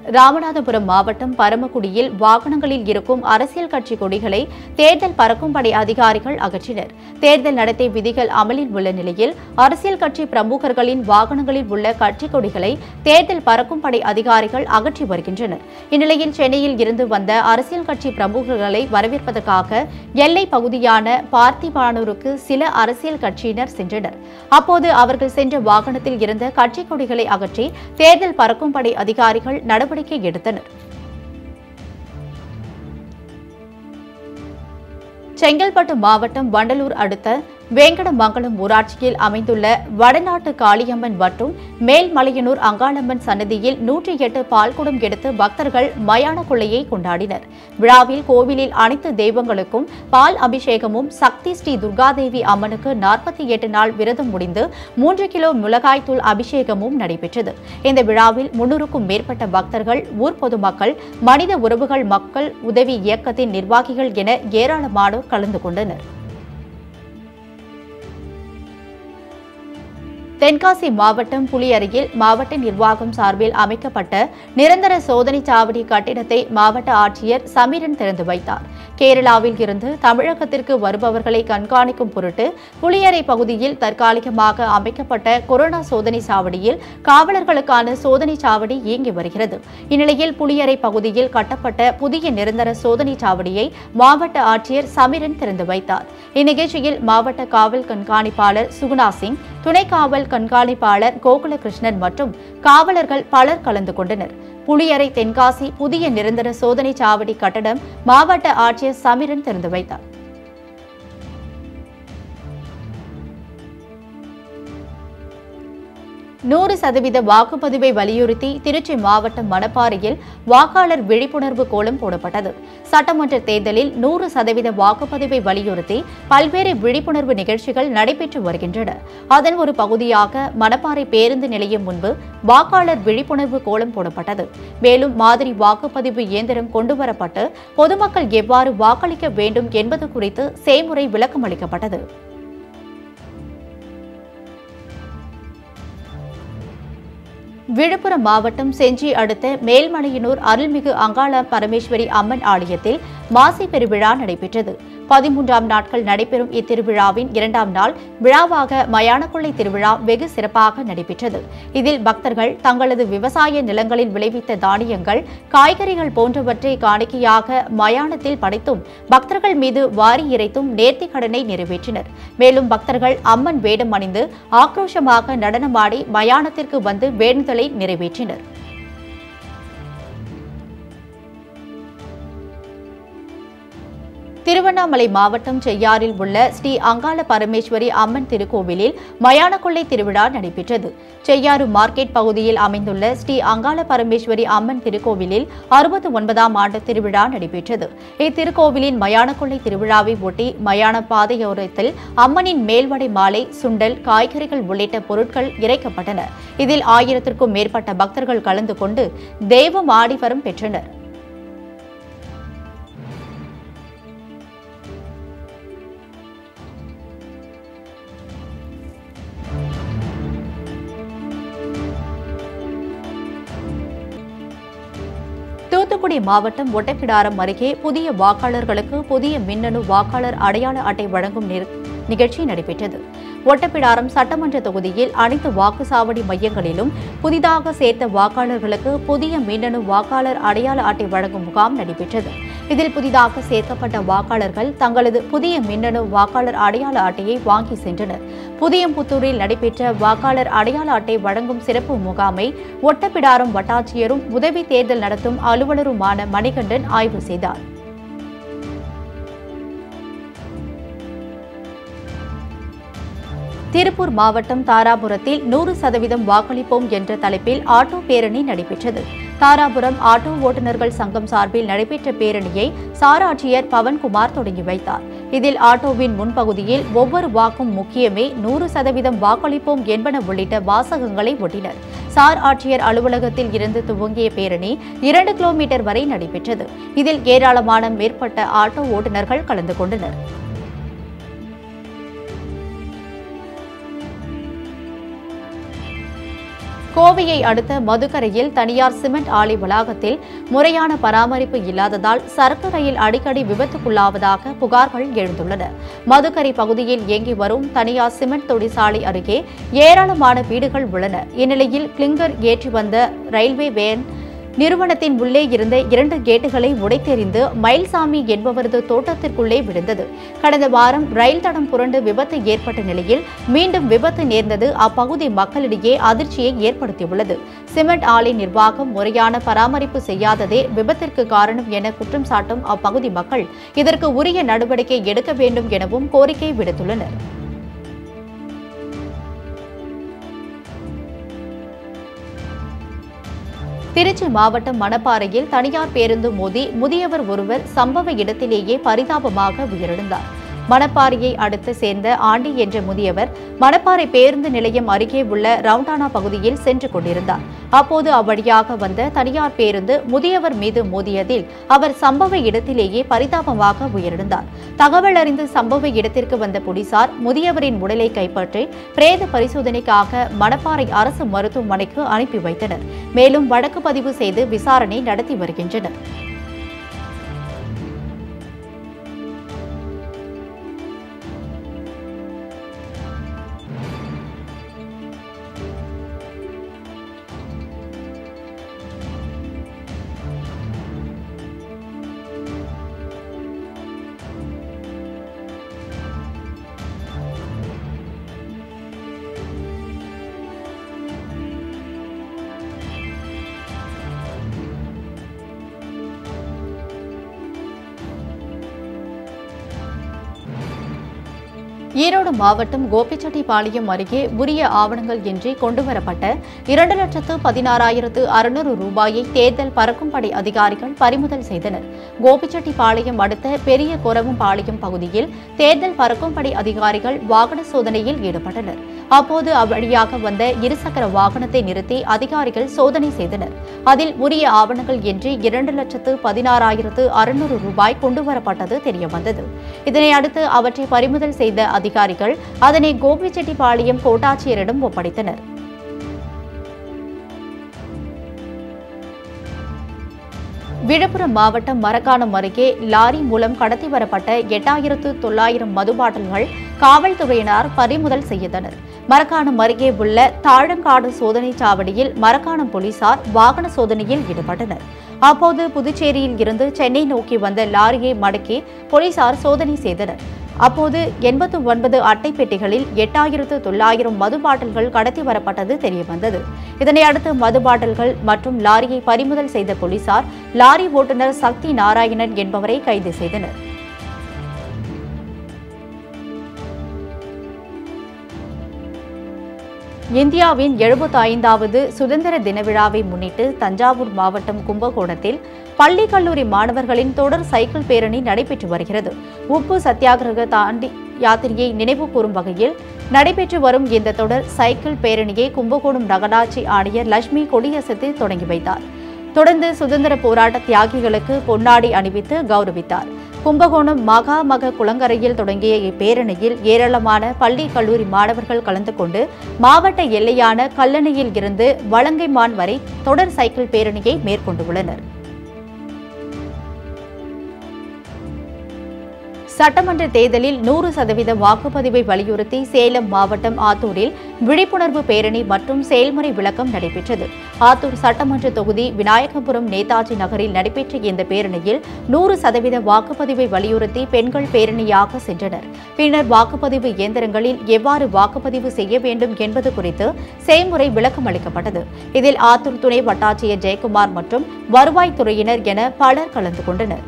ராமநாதபுரம் மாவட்டம் பரமக்குடியில் வாகனங்களில் இருக்கும் அரசியல் கட்சி கொடிகளை தேர்தல் பறக்கும் படை அதிகாரிகள் அகற்றினர் தேர்தல் நடத்தை விதிகள் அமலில் உள்ள நிலையில் அரசியல் கட்சி பிரமுகர்களின் வாகனங்களில் உள்ள கட்சி கொடிகளை தேர்தல் பறக்கும் படை அதிகாரிகள் அகற்றி வருகின்றனர் இந்நிலையில் சென்னையில் இருந்து வந்த அரசியல் கட்சி பிரமுகர்களை வரவேற்பதற்காக எல்லை பகுதியான பார்த்திபானூருக்கு சில அரசியல் கட்சியினர் சென்றனர் அப்போது அவர்கள் சென்ற வாகனத்தில் இருந்த கட்சி கொடிகளை அகற்றி தேர்தல் பறக்கும் படை அதிகாரிகள் நடவடிக்கை எடுத்தனர் செங்கல்பட்டு மாவட்டம் வண்டலூர் அடுத்த வேங்கடமங்கலம் ஊராட்சியில் அமைந்துள்ள வடநாட்டு காளியம்மன் மற்றும் மேல்மலையனூர் அங்காளம்மன் சன்னதியில் நூற்றி எட்டு பால்குடம் எடுத்து பக்தர்கள் மயான கொள்ளையை கொண்டாடினர் விழாவில் கோவிலில் அனைத்து தெய்வங்களுக்கும் பால் அபிஷேகமும் சக்தி ஸ்ரீ துர்காதேவி அம்மனுக்கு நாற்பத்தி எட்டு நாள் விரதம் முடிந்து மூன்று கிலோ மிளகாய்த்தூள் அபிஷேகமும் நடைபெற்றது இந்த விழாவில் முன்னூறுக்கும் மேற்பட்ட பக்தர்கள் ஊர் பொதுமக்கள் மனித உறவுகள் மக்கள் உதவி இயக்கத்தின் நிர்வாகிகள் என ஏராளமானோர் கலந்து கொண்டனர் தென்காசி மாவட்டம் புலியருகில் மாவட்ட நிர்வாகம் சார்பில் அமைக்கப்பட்ட நிரந்தர சோதனை சாவடி கட்டிடத்தை மாவட்ட ஆட்சியர் சமீரன் திறந்து வைத்தார் கேரளாவில் இருந்து தமிழகத்திற்கு வருபவர்களை கண்காணிக்கும் பொருட்டு புலியரை பகுதியில் தற்காலிகமாக அமைக்கப்பட்ட கொரோனா சோதனை சாவடியில் காவலர்களுக்கான சோதனை சாவடி இயங்கி வருகிறது இந்நிலையில் புலியரை பகுதியில் கட்டப்பட்ட புதிய நிரந்தர சோதனை சாவடியை மாவட்ட ஆட்சியர் சமீரன் திறந்து வைத்தார் இந்நிகழ்ச்சியில் மாவட்ட காவல் கண்காணிப்பாளர் சுகுணா சிங் துணை காவல் கண்காணிப்பாளர் கோகுலகிருஷ்ணன் மற்றும் காவலர்கள் பலர் கலந்து கொண்டனர் புளியரை தென்காசி புதிய நிரந்தர சோதனை சாவடி கட்டடம் மாவட்ட ஆட்சியர் சமீரன் திறந்து வைத்தார் நூறு சதவீத வாக்குப்பதிவை வலியுறுத்தி திருச்சி மாவட்டம் மணப்பாறையில் வாக்காளர் விழிப்புணர்வு கோலம் போடப்பட்டது சட்டமன்ற தேர்தலில் நூறு சதவீத வாக்குப்பதிவை வலியுறுத்தி பல்வேறு விழிப்புணர்வு நிகழ்ச்சிகள் நடைபெற்று வருகின்றன அதன் ஒரு பகுதியாக மணப்பாறை பேருந்து நிலையம் முன்பு வாக்காளர் விழிப்புணர்வு கோலம் போடப்பட்டது மேலும் மாதிரி வாக்குப்பதிவு இயந்திரம் கொண்டுவரப்பட்டு பொதுமக்கள் எவ்வாறு வாக்களிக்க வேண்டும் என்பது குறித்து செய்முறை விளக்கம் அளிக்கப்பட்டது விழுப்புரம் மாவட்டம் செஞ்சி அடுத்த மேல்மலையனூர் அருள்மிகு அங்காள பரமேஸ்வரி அம்மன் ஆலயத்தில் மாசி பெருவிழா நடைபெற்றது பதிமூன்றாம் நாட்கள் நடைபெறும் இத்திருவிழாவின் இரண்டாம் நாள் விழாவாக மயானக்கொள்ளை திருவிழா வெகு சிறப்பாக நடைபெற்றது இதில் பக்தர்கள் தங்களது விவசாய நிலங்களில் விளைவித்த தானியங்கள் காய்கறிகள் போன்றவற்றை காணிக்கையாக மயானத்தில் படைத்தும் பக்தர்கள் மீது வாரி இறைத்தும் நேர்த்திக் கடனை நிறைவேற்றினர் மேலும் பக்தர்கள் அம்மன் வேடம் அணிந்து ஆக்ரோஷமாக நடனமாடி மயானத்திற்கு வந்து வேண்டுதலை நிறைவேற்றினர் திருவண்ணாமலை மாவட்டம் செய்யாறில் உள்ள ஸ்ரீ அங்காள பரமேஸ்வரி அம்மன் திருக்கோவிலில் மயானக்கொள்ளை திருவிழா நடைபெற்றது செய்யாறு மார்க்கெட் பகுதியில் அமைந்துள்ள ஸ்ரீ அங்காள பரமேஸ்வரி அம்மன் திருக்கோவிலில் அறுபத்தி ஒன்பதாம் ஆண்டு திருவிழா நடைபெற்றது இத்திருக்கோவிலின் மயானக்கொள்ளை திருவிழாவை ஒட்டி மயான பாதையோரத்தில் அம்மனின் மேல்வடை மாலை சுண்டல் காய்கறிகள் உள்ளிட்ட பொருட்கள் இறைக்கப்பட்டன இதில் ஆயிரத்திற்கும் மேற்பட்ட பக்தர்கள் கலந்து கொண்டு தெய்வம் ஆடிவரம் பெற்றனர் தூத்துக்குடி மாவட்டம் ஒட்டப்பிடாரம் அருகே புதிய வாக்காளர்களுக்கு புதிய மின்னணு வாக்காளர் அடையாள அட்டை வழங்கும் நிற- நிகழ்ச்சி நடைபெற்றது ஒட்டப்பிடாரம் சட்டமன்ற தொகுதியில் அனைத்து வாக்குச்சாவடி மையங்களிலும் புதிதாக சேர்த்த வாக்காளர்களுக்கு புதிய மின்னணு வாக்காளர் அடையாள அட்டை வழங்கும் முகாம் நடைபெற்றது இதில் புதிதாக சேர்க்கப்பட்ட வாக்காளர்கள் தங்களது புதிய மின்னணு வாக்காளர் அடையாள அட்டையை வாங்கி சென்றனர் புதியம்புத்தூரில் நடைபெற்ற வாக்காளர் அடையாள அட்டை வழங்கும் சிறப்பு முகாமை ஒட்டப்பிடாரம் வட்டாட்சியரும் உதவி தேர்தல் நடத்தும் அலுவலருமான மணிகண்டன் ஆய்வு செய்தார் திருப்பூர் மாவட்டம் தாராபுரத்தில் நூறு சதவீதம் வாக்களிப்போம் என்ற தலைப்பில் ஆட்டோ பேரணி நடைபெற்றது தாராபுரம் ஆட்டோ ஓட்டுநர்கள் சங்கம் சார்பில் நடைபெற்ற பேரணியை சார் ஆட்சியர் பவன்குமார் தொடங்கி வைத்தார் இதில் ஆட்டோவின் முன்பகுதியில் ஒவ்வொரு வாக்கும் முக்கியமே நூறு சதவீதம் வாக்களிப்போம் என்பன உள்ளிட்ட வாசகங்களை ஒட்டினர் சார் ஆட்சியர் அலுவலகத்தில் இருந்து துவங்கிய பேரணி இரண்டு கிலோமீட்டர் வரை நடைபெற்றது இதில் ஏராளமான மேற்பட்ட ஆட்டோ ஓட்டுநர்கள் கலந்து கொண்டனர் கோவையை அடுத்த மதுக்கரையில் தனியார் சிமெண்ட் ஆலை வளாகத்தில் முறையான பராமரிப்பு இல்லாததால் சரக்கு ரயில் அடிக்கடி விபத்துக்குள்ளாவதாக புகார்கள் எழுந்துள்ளன மதுக்கரை பகுதியில் இயங்கி வரும் தனியார் சிமெண்ட் தொழிற்சாலை அருகே ஏராளமான வீடுகள் உள்ளன இந்நிலையில் கிளிங்கர் ஏற்றி வந்த ரயில்வே வேன் நிறுவனத்தின் உள்ளே இருந்த இரண்டு கேட்டுகளை உடைத்தெறிந்து மயில்சாமி என்பவரது தோட்டத்திற்குள்ளே விழுந்தது கடந்த வாரம் ரயில் தடம் புரண்டு விபத்து ஏற்பட்ட நிலையில் மீண்டும் விபத்து நேர்ந்தது அப்பகுதி மக்களிடையே அதிர்ச்சியை ஏற்படுத்தியுள்ளது சிமெண்ட் ஆலை நிர்வாகம் முறையான பராமரிப்பு செய்யாததே விபத்திற்கு காரணம் என குற்றம் சாட்டும் அப்பகுதி மக்கள் இதற்கு உரிய நடவடிக்கை எடுக்க வேண்டும் எனவும் கோரிக்கை விடுத்துள்ளனர் திருச்சி மாவட்டம் மணப்பாறையில் தனியார் பேருந்து மோதி முதியவர் ஒருவர் சம்பவ இடத்திலேயே பரிதாபமாக உயிரிழந்தார் மணப்பாறையை அடுத்து சேர்ந்த ஆண்டி என்ற முதியவர் மணப்பாறை பேருந்து நிலையம் அருகே உள்ள ரவுண்டானா பகுதியில் சென்று கொண்டிருந்தார் அப்போது அவ்வழியாக வந்த தனியார் பேருந்து முதியவர் மீது மோதியதில் அவர் சம்பவ இடத்திலேயே பரிதாபமாக உயிரிழந்தார் தகவல் அறிந்து சம்பவ இடத்திற்கு வந்த போலீசார் முதியவரின் உடலை கைப்பற்றி பிரேத பரிசோதனைக்காக மணப்பாறை அரசு மருத்துவமனைக்கு அனுப்பி வைத்தனர் மேலும் வழக்கு பதிவு செய்து விசாரணை நடத்தி வருகின்றனர் ஈரோடு மாவட்டம் கோபிச்செட்டிப்பாளையம் அருகே உரிய ஆவணங்கள் இன்றி கொண்டுவரப்பட்ட இரண்டு லட்சத்து பதினாறாயிரத்து அறுநூறு ரூபாயை தேர்தல் பறக்கும்படை அதிகாரிகள் பறிமுதல் செய்தனர் கோபிச்செட்டிப்பாளையம் அடுத்த பெரிய கொரவம்பாளையம் பகுதியில் தேர்தல் பறக்கும்படை அதிகாரிகள் வாகன சோதனையில் ஈடுபட்டனர் அப்போது அவ்வழியாக வந்த இருசக்கர வாகனத்தை நிறுத்தி அதிகாரிகள் சோதனை செய்தனர் அதில் உரிய ஆவணங்கள் இன்றி இரண்டு லட்சத்து பதினாறாயிரத்து அறுநூறு ரூபாய் கொண்டுவரப்பட்டது தெரியவந்தது இதனை அடுத்து அவற்றை பறிமுதல் செய்த அதிகாரிகள் அதனை கோபிச்செட்டிப்பாளையம் கோட்டாட்சியரிடம் ஒப்படைத்தனர் விழுப்புரம் மாவட்டம் மரக்காணம் அருகே லாரி மூலம் கடத்தி வரப்பட்ட எட்டாயிரத்து தொள்ளாயிரம் மது பாட்டில்கள் காவல்துறையினர் பறிமுதல் செய்தனர் மரக்காணம் அருகே உள்ள தாழங்காடு சோதனைச் சாவடியில் மரக்காணம் போலீசார் வாகன சோதனையில் ஈடுபட்டனர் அப்போது புதுச்சேரியில் இருந்து சென்னை நோக்கி வந்த லாரியை மடக்கி போலீசார் சோதனை செய்தனர் அப்போது எண்பத்து ஒன்பது அட்டை பெட்டிகளில் எட்டாயிரத்து தொள்ளாயிரம் மது பாட்டில்கள் கடத்தி வரப்பட்டது தெரியவந்தது இதனை அடுத்து மது பாட்டில்கள் மற்றும் லாரியை பறிமுதல் செய்த போலீசார் லாரி ஓட்டுநர் சக்தி நாராயணன் என்பவரை கைது செய்தனர் இந்தியாவின் எழுபத்தி ஐந்தாவது சுதந்திர தின விழாவை முன்னிட்டு தஞ்சாவூர் மாவட்டம் கும்பகோணத்தில் பள்ளி கல்லூரி மாணவர்களின் தொடர் சைக்கிள் பேரணி நடைபெற்று வருகிறது உப்பு சத்தியாகிரக தாண்டி யாத்திரையை நினைவு கூறும் வகையில் நடைபெற்று வரும் இந்த தொடர் சைக்கிள் பேரணியை கும்பகோணம் நகராட்சி ஆணையர் லட்சுமி கொடியசைத்து தொடங்கி வைத்தார் தொடர்ந்து சுதந்திர போராட்ட தியாகிகளுக்கு பொன்னாடி அணிவித்து கௌரவித்தார் கும்பகோணம் மகாமக குளங்கரையில் தொடங்கிய இப்பேரணியில் ஏராளமான பள்ளி கல்லூரி மாணவர்கள் கலந்து கொண்டு மாவட்ட எல்லையான கல்லணையில் இருந்து வலங்கைமான் வரை தொடர் சைக்கிள் பேரணியை மேற்கொண்டுள்ளனர் சட்டமன்ற தேர்தலில் நூறு சதவீத வாக்குப்பதிவை வலியுறுத்தி சேலம் மாவட்டம் ஆத்தூரில் விழிப்புணர்வு பேரணி மற்றும் செயல்முறை விளக்கம் நடைபெற்றது ஆத்தூர் சட்டமன்ற தொகுதி விநாயகபுரம் நேதாஜி நகரில் நடைபெற்ற இந்த பேரணியில் நூறு சதவீத வாக்குப்பதிவை வலியுறுத்தி பெண்கள் பேரணியாக சென்றனர் பின்னர் வாக்குப்பதிவு இயந்திரங்களில் எவ்வாறு வாக்குப்பதிவு செய்ய வேண்டும் என்பது குறித்து செய்முறை விளக்கம் அளிக்கப்பட்டது இதில் ஆத்தூர் துணை வட்டாட்சியர் ஜெயக்குமார் மற்றும் வருவாய்த்துறையினர் என பலர் கலந்து கொண்டனர்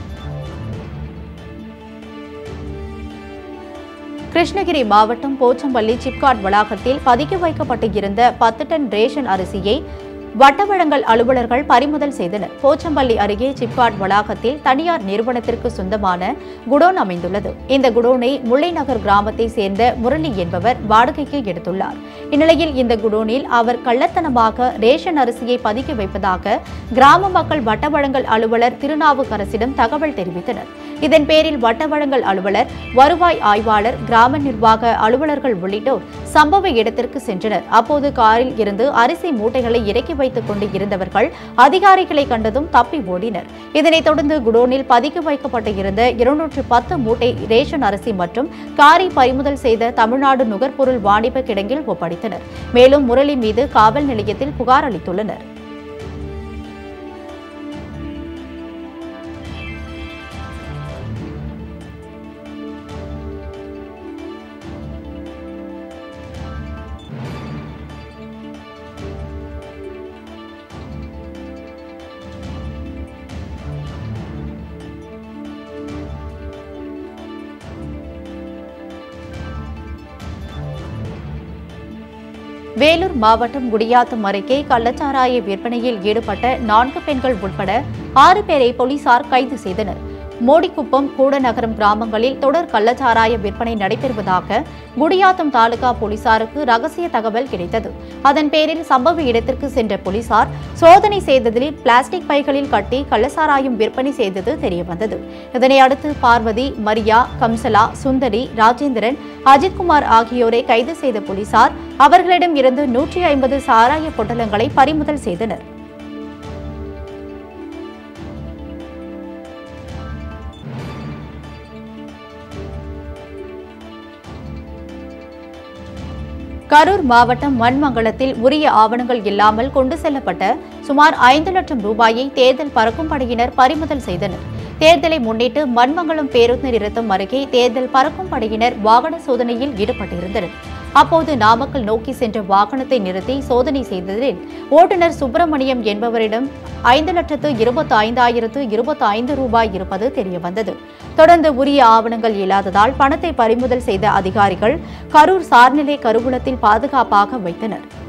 கிருஷ்ணகிரி மாவட்டம் போச்சம்பள்ளி சிப்காட் வளாகத்தில் பதுக்கி வைக்கப்பட்டு இருந்த பத்து டன் ரேஷன் அரிசியை வட்ட வழங்கல் அலுவலர்கள் பறிமுதல் செய்தனர் போச்சம்பள்ளி அருகே சிப்காட் வளாகத்தில் தனியார் நிறுவனத்திற்கு சொந்தமான குடோன் அமைந்துள்ளது இந்த குடோனை முல்லைநகர் கிராமத்தை சேர்ந்த முரளி என்பவர் வாடகைக்கு எடுத்துள்ளார் இந்நிலையில் இந்த குடோனில் அவர் கள்ளத்தனமாக ரேஷன் அரிசியை பதுக்கி வைப்பதாக கிராம மக்கள் வட்ட வழங்கல் அலுவலர் திருநாவுக்கரசிடம் தகவல் தெரிவித்தனர் இதன் பேரில் வட்ட வழங்கல் அலுவலர் வருவாய் ஆய்வாளர் கிராம நிர்வாக அலுவலர்கள் உள்ளிட்டோர் சம்பவ இடத்திற்கு சென்றனர் அப்போது காரில் இருந்து அரிசி மூட்டைகளை இறக்கி வைத்துக் கொண்டு இருந்தவர்கள் அதிகாரிகளை கண்டதும் தப்பி ஓடினர் இதனைத் தொடர்ந்து குடோனில் பதுக்கி வைக்கப்பட்டு இருந்த இருநூற்று பத்து மூட்டை ரேஷன் அரிசி மற்றும் காரை பறிமுதல் செய்த தமிழ்நாடு நுகர்பொருள் வாணிப கிடங்கில் ஒப்படைத்தனர் மேலும் முரளி மீது காவல் நிலையத்தில் புகார் அளித்துள்ளனர் வேலூர் மாவட்டம் குடியாத்தம் அருகே கள்ளச்சாராய விற்பனையில் ஈடுபட்ட நான்கு பெண்கள் உட்பட ஆறு பேரை போலீசார் கைது செய்தனர் மோடிக்குப்பம் கூடநகரம் கிராமங்களில் தொடர் கள்ளச்சாராய விற்பனை நடைபெறுவதாக குடியாத்தம் தாலுகா போலீசாருக்கு ரகசிய தகவல் கிடைத்தது அதன் பேரில் சம்பவ இடத்திற்கு சென்ற போலீசார் சோதனை செய்ததில் பிளாஸ்டிக் பைகளில் கட்டி கள்ளச்சாராயம் விற்பனை செய்தது தெரியவந்தது இதனை அடுத்து பார்வதி மரியா கம்சலா சுந்தரி ராஜேந்திரன் அஜித்குமார் ஆகியோரை கைது செய்த போலீசார் அவர்களிடம் இருந்து நூற்றி ஐம்பது சாராய பொட்டலங்களை பறிமுதல் செய்தனர் கரூர் மாவட்டம் மண்மங்கலத்தில் உரிய ஆவணங்கள் இல்லாமல் கொண்டு செல்லப்பட்ட சுமார் ஐந்து லட்சம் ரூபாயை தேர்தல் பறக்கும் படையினர் பறிமுதல் செய்தனர் தேர்தலை முன்னிட்டு மண்மங்கலம் பேருந்து நிறுத்தம் அருகே தேர்தல் பறக்கும் படையினர் வாகன சோதனையில் ஈடுபட்டிருந்தனர் அப்போது நாமக்கல் நோக்கி சென்ற வாகனத்தை நிறுத்தி சோதனை செய்ததில் ஓட்டுநர் சுப்பிரமணியம் என்பவரிடம் ஐந்து லட்சத்து இருபத்தி ஐந்தாயிரத்து இருபத்தி ஐந்து ரூபாய் இருப்பது தெரியவந்தது தொடர்ந்து உரிய ஆவணங்கள் இல்லாததால் பணத்தை பறிமுதல் செய்த அதிகாரிகள் கரூர் சார்நிலை கருவூலத்தில் பாதுகாப்பாக வைத்தனர்